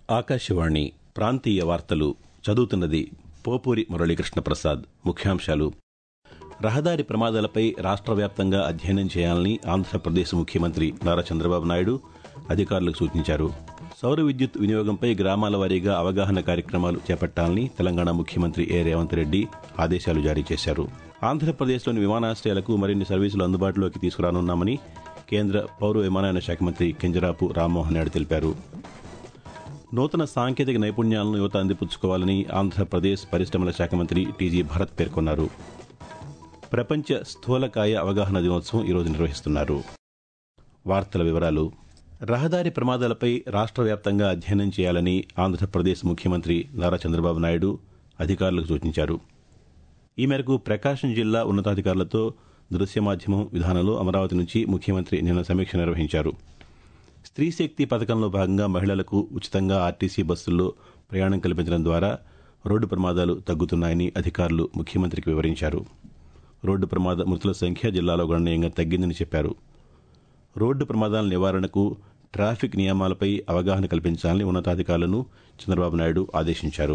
ఆకాశవాణి ప్రాంతీయ వార్తలు చదువుతున్నది పోపూరి మురళీకృష్ణ ప్రసాద్ ముఖ్యాంశాలు రహదారి ప్రమాదాలపై రాష్ట్ర వ్యాప్తంగా అధ్యయనం చేయాలని ఆంధ్రప్రదేశ్ ముఖ్యమంత్రి నారా చంద్రబాబు నాయుడు అధికారులకు సూచించారు సౌర విద్యుత్ వినియోగంపై గ్రామాల వారీగా అవగాహన కార్యక్రమాలు చేపట్టాలని తెలంగాణ ముఖ్యమంత్రి ఏ రేవంత్ రెడ్డి ఆదేశాలు జారీ చేశారు ఆంధ్రప్రదేశ్లోని విమానాశ్రయాలకు మరిన్ని సర్వీసులు అందుబాటులోకి తీసుకురానున్నామని కేంద్ర పౌర విమానయాన శాఖ మంత్రి కింజరాపు రామ్మోహన్ నాయుడు తెలిపారు నూతన సాంకేతిక నైపుణ్యాలను యువత అందిపుచ్చుకోవాలని ఆంధ్రప్రదేశ్ పరిశ్రమల శాఖ మంత్రి టీజీ భరత్ పేర్కొన్నారు ప్రపంచ స్థూలకాయ అవగాహన దినోత్సవం ఈరోజు నిర్వహిస్తున్నారు వార్తల వివరాలు రహదారి ప్రమాదాలపై రాష్ట్ర వ్యాప్తంగా అధ్యయనం చేయాలని ఆంధ్రప్రదేశ్ ముఖ్యమంత్రి నారా చంద్రబాబు నాయుడు అధికారులకు సూచించారు ఈ మేరకు ప్రకాశం జిల్లా ఉన్నతాధికారులతో దృశ్య మాధ్యమం విధానంలో అమరావతి నుంచి ముఖ్యమంత్రి నిన్న సమీక్ష నిర్వహించారు స్త్రీ శక్తి పథకంలో భాగంగా మహిళలకు ఉచితంగా ఆర్టీసీ బస్సుల్లో ప్రయాణం కల్పించడం ద్వారా రోడ్డు ప్రమాదాలు తగ్గుతున్నాయని అధికారులు ముఖ్యమంత్రికి వివరించారు రోడ్డు ప్రమాద మృతుల సంఖ్య జిల్లాలో గణనీయంగా తగ్గిందని చెప్పారు రోడ్డు ప్రమాదాల నివారణకు ట్రాఫిక్ నియమాలపై అవగాహన కల్పించాలని ఉన్నతాధికారులను చంద్రబాబు నాయుడు ఆదేశించారు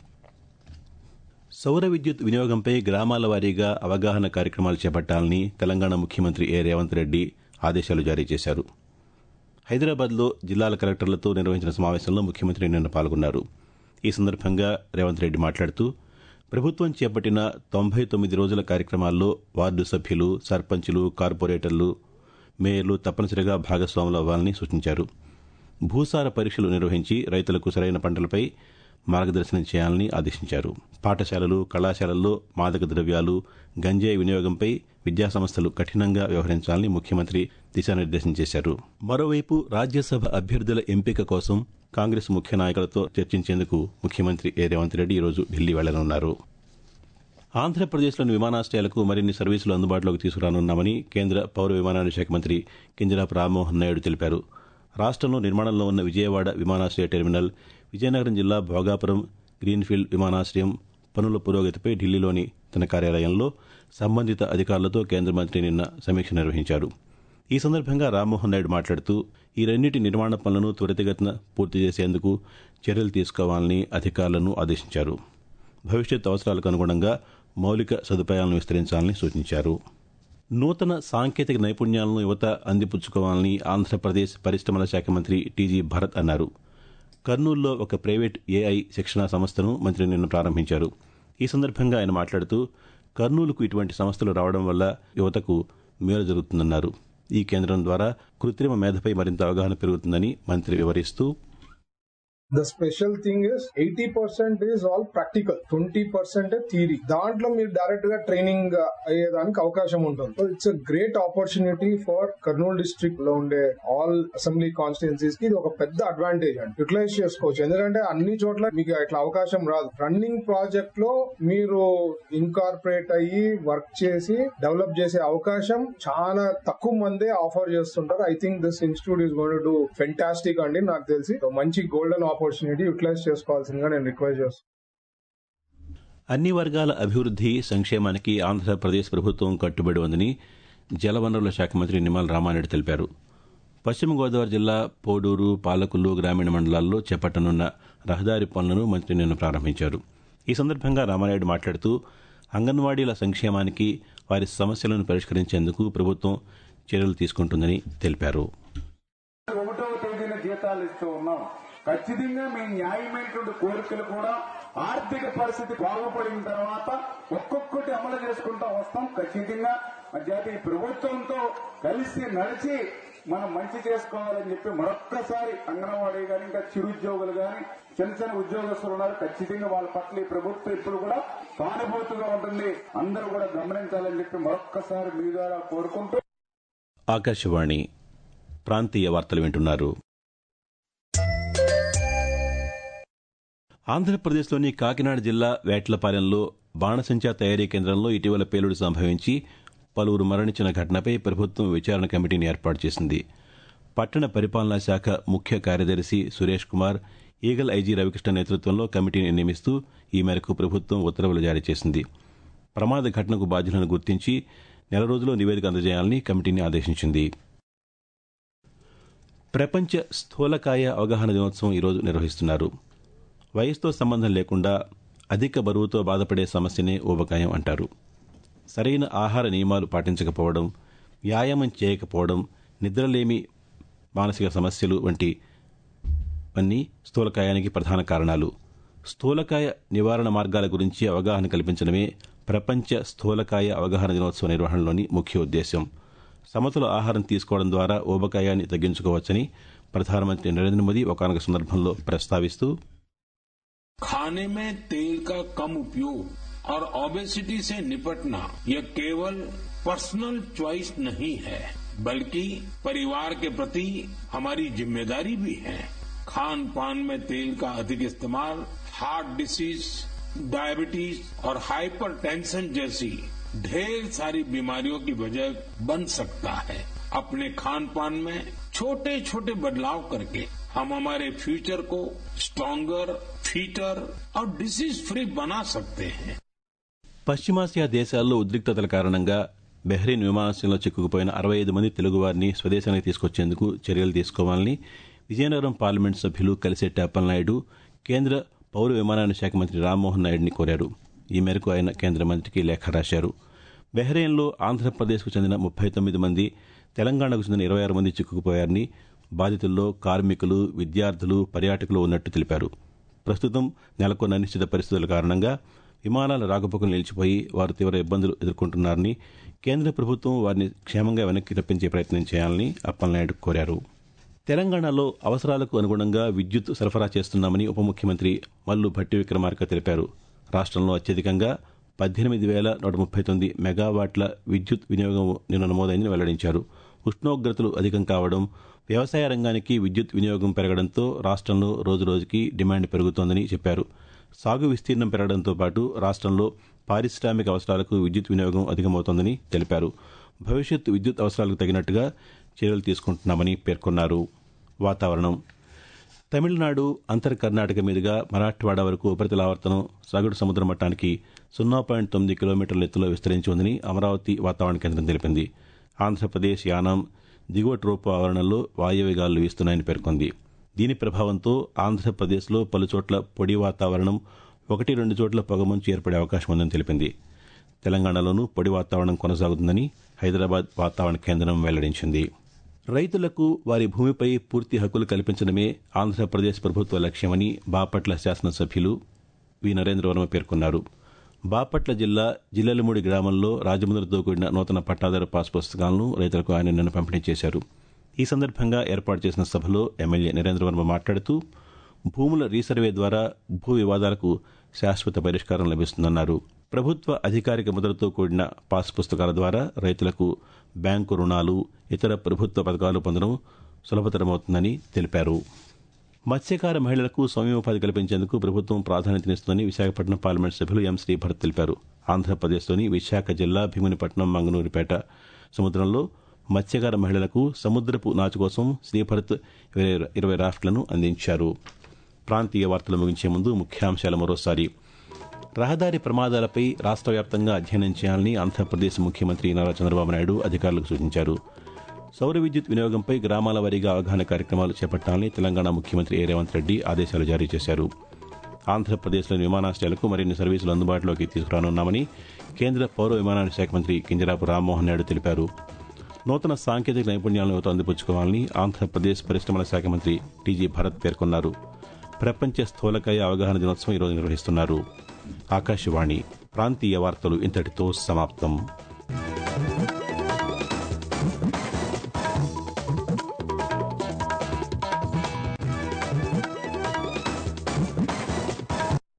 సౌర విద్యుత్ వినియోగంపై గ్రామాల వారీగా అవగాహన కార్యక్రమాలు చేపట్టాలని తెలంగాణ ముఖ్యమంత్రి ఏ రేవంత్ రెడ్డి ఆదేశాలు జారీ చేశారు హైదరాబాద్లో జిల్లాల కలెక్టర్లతో నిర్వహించిన సమావేశంలో ముఖ్యమంత్రి నిన్న పాల్గొన్నారు ఈ సందర్భంగా రేవంత్ రెడ్డి మాట్లాడుతూ ప్రభుత్వం చేపట్టిన తొంభై తొమ్మిది రోజుల కార్యక్రమాల్లో వార్డు సభ్యులు సర్పంచులు కార్పొరేటర్లు మేయర్లు తప్పనిసరిగా భాగస్వాములు అవ్వాలని సూచించారు భూసార పరీక్షలు నిర్వహించి రైతులకు సరైన పంటలపై మార్గదర్శనం చేయాలని ఆదేశించారు పాఠశాలలు కళాశాలల్లో మాదక ద్రవ్యాలు గంజాయి వినియోగంపై విద్యాసంస్థలు కఠినంగా వ్యవహరించాలని ముఖ్యమంత్రి దిశానిర్దేశం చేశారు మరోవైపు రాజ్యసభ అభ్యర్థుల ఎంపిక కోసం కాంగ్రెస్ ముఖ్య నాయకులతో చర్చించేందుకు ముఖ్యమంత్రి ఏ రేవంత్ రెడ్డి ఈరోజు ఢిల్లీ వెళ్లనున్నారు ఆంధ్రప్రదేశ్లోని విమానాశ్రయాలకు మరిన్ని సర్వీసులు అందుబాటులోకి తీసుకురానున్నామని కేంద్ర పౌర విమానయాన శాఖ మంత్రి కింజరాపు రామ్మోహన్ నాయుడు తెలిపారు రాష్ట్రంలో నిర్మాణంలో ఉన్న విజయవాడ విమానాశ్రయ టెర్మినల్ విజయనగరం జిల్లా భోగాపురం గ్రీన్ఫీల్డ్ విమానాశ్రయం పనుల పురోగతిపై ఢిల్లీలోని తన కార్యాలయంలో సంబంధిత అధికారులతో కేంద్ర మంత్రి నిన్న సమీక్ష నిర్వహించారు ఈ సందర్భంగా రామ్మోహన్ నాయుడు మాట్లాడుతూ ఈ రెండింటి నిర్మాణ పనులను త్వరితగతిన పూర్తి చేసేందుకు చర్యలు తీసుకోవాలని అధికారులను ఆదేశించారు భవిష్యత్ అవసరాలకు అనుగుణంగా మౌలిక సదుపాయాలను విస్తరించాలని సూచించారు నూతన సాంకేతిక నైపుణ్యాలను యువత అందిపుచ్చుకోవాలని ఆంధ్రప్రదేశ్ పరిశ్రమల శాఖ మంత్రి టీజీ భరత్ అన్నారు కర్నూలులో ఒక ప్రైవేట్ ఏఐ శిక్షణా సంస్థను మంత్రి నిన్న ప్రారంభించారు ఈ సందర్భంగా ఆయన మాట్లాడుతూ కర్నూలుకు ఇటువంటి సంస్థలు రావడం వల్ల యువతకు మేలు జరుగుతుందన్నారు ఈ కేంద్రం ద్వారా కృత్రిమ మేధపై మరింత అవగాహన పెరుగుతుందని మంత్రి వివరిస్తూ the special thing is eighty percent is all practical twenty percent theory దాంట్లో మీరు డైరెక్ట్ గా ట్రైనింగ్ అయ్యేదానికి అవకాశం ఉంటుంది it's a great opportunity for Kurnool district లో ఉండే ఆల్ అసెంబ్లీ కాన్స్టిట్యున్సీస్ కి ఇది ఒక పెద్ద అడ్వాంటేజ్ అండి యూటిలైజ్ చేసుకోవచ్చు ఎందుకంటే అన్ని చోట్ల మీకు ఇట్లా అవకాశం రాదు రన్నింగ్ ప్రాజెక్ట్ లో మీరు ఇన్కార్పొరేట్ అయ్యి వర్క్ చేసి డెవలప్ చేసే అవకాశం చాలా తక్కువ మందే ఆఫర్ చేస్తుంటారు I think this institute is going to fantastic అండి నాకు తెలిసి మంచి గోల్డెన్ ఆపర్చునిటీ యూటిలైజ్ చేసుకోవాల్సిందిగా నేను రిక్వెస్ట్ చేస్తాను అన్ని వర్గాల అభివృద్ది సంక్షేమానికి ఆంధ్రప్రదేశ్ ప్రభుత్వం కట్టుబడి ఉందని జలవనరుల శాఖ మంత్రి నిమ్మల రామారెడ్డి తెలిపారు పశ్చిమ గోదావరి జిల్లా పోడూరు పాలకులు గ్రామీణ మండలాల్లో చేపట్టనున్న రహదారి పనులను మంత్రి నిన్న ప్రారంభించారు ఈ సందర్భంగా రామారెడ్డి మాట్లాడుతూ అంగన్వాడీల సంక్షేమానికి వారి సమస్యలను పరిష్కరించేందుకు ప్రభుత్వం చర్యలు తీసుకుంటుందని తెలిపారు ఒకటవ తేదీన జీతాలు ఇస్తూ ఉన్నాం ఖచ్చితంగా మీ న్యాయమైనటువంటి కోరికలు కూడా ఆర్థిక పరిస్థితి బాగుపడిన తర్వాత ఒక్కొక్కటి అమలు చేసుకుంటా వస్తాం ఖచ్చితంగా జాతీయ ప్రభుత్వంతో కలిసి నడిచి మనం మంచి చేసుకోవాలని చెప్పి మరొక్కసారి అంగన్వాడీ గాని ఇంకా చిరుద్యోగులు గాని చిన్న చిన్న ఉద్యోగస్తులు ఉన్నారు ఖచ్చితంగా వాళ్ళ పట్ల ఈ ప్రభుత్వం ఇప్పుడు కూడా సానుభూతిగా ఉంటుంది అందరూ కూడా గమనించాలని చెప్పి మరొక్కసారి మీ ద్వారా కోరుకుంటూ ఆకాశవాణి ప్రాంతీయ వార్తలు వింటున్నారు ఆంధ్రప్రదేశ్లోని కాకినాడ జిల్లా వేట్లపాలెంలో బాణసంచా తయారీ కేంద్రంలో ఇటీవల పేలుడు సంభవించి పలువురు మరణించిన ఘటనపై ప్రభుత్వం విచారణ కమిటీని ఏర్పాటు చేసింది పట్టణ పరిపాలనా శాఖ ముఖ్య కార్యదర్శి సురేష్ కుమార్ ఈగల్ ఐజీ రవికృష్ణ నేతృత్వంలో కమిటీని నియమిస్తూ ఈ మేరకు ప్రభుత్వం ఉత్తర్వులు జారీ చేసింది ప్రమాద ఘటనకు బాధ్యులను గుర్తించి నెల రోజుల్లో నివేదిక అందజేయాలని కమిటీని ఆదేశించింది ప్రపంచ స్థూలకాయ అవగాహన దినోత్సవం ఈరోజు నిర్వహిస్తున్నారు వయసుతో సంబంధం లేకుండా అధిక బరువుతో బాధపడే సమస్యనే ఊబకాయం అంటారు సరైన ఆహార నియమాలు పాటించకపోవడం వ్యాయామం చేయకపోవడం నిద్రలేమి మానసిక సమస్యలు వంటి అన్నీ స్థూలకాయానికి ప్రధాన కారణాలు స్థూలకాయ నివారణ మార్గాల గురించి అవగాహన కల్పించడమే ప్రపంచ స్థూలకాయ అవగాహన దినోత్సవ నిర్వహణలోని ముఖ్య ఉద్దేశం సమతుల ఆహారం తీసుకోవడం ద్వారా ఊబకాయాన్ని తగ్గించుకోవచ్చని ప్రధానమంత్రి నరేంద్ర మోదీ ఒకనొక సందర్భంలో ప్రస్తావిస్తూ खाने में तेल का कम उपयोग और ओबेसिटी से निपटना यह केवल पर्सनल चॉइस नहीं है बल्कि परिवार के प्रति हमारी जिम्मेदारी भी है खान पान में तेल का अधिक इस्तेमाल हार्ट डिसीज डायबिटीज और हाइपरटेंशन जैसी ढेर सारी बीमारियों की वजह बन सकता है अपने खान पान में छोटे छोटे बदलाव करके हम हमारे फ्यूचर को स्ट्रांगर फीटर और डिसीज फ्री बना सकते हैं పశ్చిమాసియా దేశాల్లో ఉద్రిక్తతల కారణంగా బెహ్రీన్ విమానాశ్రయంలో చిక్కుకుపోయిన అరవై ఐదు మంది తెలుగువారిని స్వదేశానికి తీసుకొచ్చేందుకు చర్యలు తీసుకోవాలని విజయనగరం పార్లమెంటు సభ్యులు కలిసెట్టి అప్పలనాయుడు కేంద్ర పౌర విమానయాన శాఖ మంత్రి రామ్మోహన్ నాయుడిని కోరారు ఈ మేరకు ఆయన కేంద్ర మంత్రికి లేఖ రాశారు బెహ్రెయిన్లో ఆంధ్రప్రదేశ్కు చెందిన ముప్పై తొమ్మిది మంది తెలంగాణకు చెందిన ఇరవై ఆరు మంది చిక్కుకుపోయారని బాధితుల్లో కార్మికులు విద్యార్థులు పర్యాటకులు ఉన్నట్టు తెలిపారు ప్రస్తుతం నెలకొన్న అనిశ్చిత పరిస్థితుల కారణంగా విమానాల రాకపోకలు నిలిచిపోయి వారు తీవ్ర ఇబ్బందులు ఎదుర్కొంటున్నారని కేంద్ర ప్రభుత్వం వారిని క్షేమంగా వెనక్కి రప్పించే ప్రయత్నం చేయాలని అప్పలనాయుడు కోరారు తెలంగాణలో అవసరాలకు అనుగుణంగా విద్యుత్ సరఫరా చేస్తున్నామని ఉప ముఖ్యమంత్రి మల్లు భట్టి విక్రమార్క తెలిపారు రాష్ట్రంలో అత్యధికంగా పద్దెనిమిది వేల నూట ముప్పై తొమ్మిది మెగావాట్ల విద్యుత్ వినియోగం నిన్న నమోదైందని వెల్లడించారు ఉష్ణోగ్రతలు అధికం కావడం వ్యవసాయ రంగానికి విద్యుత్ వినియోగం పెరగడంతో రాష్ట్రంలో రోజురోజుకి డిమాండ్ పెరుగుతోందని చెప్పారు సాగు విస్తీర్ణం పెరగడంతో పాటు రాష్ట్రంలో పారిశ్రామిక అవసరాలకు విద్యుత్ వినియోగం అధికమవుతోందని తెలిపారు భవిష్యత్ విద్యుత్ అవసరాలకు తగినట్టుగా చర్యలు తీసుకుంటున్నామని పేర్కొన్నారు వాతావరణం తమిళనాడు అంతర్ కర్ణాటక మీదుగా మరాఠ్వాడ వరకు ఉపరితల ఆవర్తనం సగటు సముద్ర మట్టానికి సున్నా పాయింట్ తొమ్మిది కిలోమీటర్ల ఎత్తులో విస్తరించి ఉందని అమరావతి వాతావరణ కేంద్రం తెలిపింది ఆంధ్రప్రదేశ్ యానాం దిగువ ట్రోపు ఆవరణలో వాయువ్య గాలులు వీస్తున్నాయని పేర్కొంది దీని ప్రభావంతో ఆంధ్రప్రదేశ్లో పలుచోట్ల పొడి వాతావరణం ఒకటి రెండు చోట్ల పొగమంచు ఏర్పడే అవకాశం ఉందని తెలిపింది తెలంగాణలోనూ పొడి వాతావరణం కొనసాగుతుందని హైదరాబాద్ వాతావరణ కేంద్రం వెల్లడించింది రైతులకు వారి భూమిపై పూర్తి హక్కులు కల్పించడమే ఆంధ్రప్రదేశ్ ప్రభుత్వ లక్ష్యమని బాపట్ల శాసనసభ్యులు వి నరేంద్రవర్మ పేర్కొన్నారు బాపట్ల జిల్లా జిల్లెలమూడి గ్రామంలో రాజముద్రతో కూడిన నూతన పట్టాదారు పాస్ పుస్తకాలను రైతులకు ఆయన నిన్న పంపిణీ చేశారు ఈ సందర్భంగా ఏర్పాటు చేసిన సభలో ఎమ్మెల్యే నరేంద్రవర్మ మాట్లాడుతూ భూముల రీసర్వే ద్వారా భూ వివాదాలకు శాశ్వత పరిష్కారం లభిస్తుందన్నారు ప్రభుత్వ అధికారిక ముద్రతో కూడిన పాస్ పుస్తకాల ద్వారా రైతులకు బ్యాంకు రుణాలు ఇతర ప్రభుత్వ పథకాలు పొందడం సులభతరమవుతుందని తెలిపారు మత్స్యకార మహిళలకు స్వయంపాధి కల్పించేందుకు ప్రభుత్వం ప్రాధాన్యతనిస్తుందని విశాఖపట్నం పార్లమెంట్ సభ్యులు ఎం శ్రీభరత్ తెలిపారు ఆంధ్రప్రదేశ్లోని విశాఖ జిల్లా భీమునిపట్నం మంగనూరుపేట సముద్రంలో మత్స్యకార మహిళలకు సముద్రపు నాచు కోసం శ్రీభరత్ ఇరవై ఇరవై రాఫ్ట్లను అందించారు ప్రాంతీయ వార్తలు ముగించే ముందు ముఖ్యాంశాలు మరోసారి రహదారి ప్రమాదాలపై రాష్ట్ర వ్యాప్తంగా అధ్యయనం చేయాలని ఆంధ్రప్రదేశ్ ముఖ్యమంత్రి నారా చంద్రబాబు నాయుడు అధికారులకు సూచించారు సౌర విద్యుత్ వినియోగంపై గ్రామాల వారీగా అవగాహన కార్యక్రమాలు చేపట్టాలని తెలంగాణ ముఖ్యమంత్రి ఏ రేవంత్ రెడ్డి ఆదేశాలు జారీ చేశారు ఆంధ్రప్రదేశ్లోని విమానాశ్రయాలకు మరిన్ని సర్వీసులు అందుబాటులోకి తీసుకురానున్నామని కేంద్ర పౌర విమానయాన శాఖ మంత్రి కింజరాపు రామ్మోహన్ నాయుడు తెలిపారు నూతన సాంకేతిక నైపుణ్యాలను యువత అందిపుచ్చుకోవాలని ఆంధ్రప్రదేశ్ పరిశ్రమల శాఖ మంత్రి టీజీ భరత్ పేర్కొన్నారు ప్రపంచ స్థూలకాయ అవగాహన దినోత్సవం ఈరోజు నిర్వహిస్తున్నారు ఆకాశవాణి ప్రాంతీయ వార్తలు ఇంతటితో సమాప్తం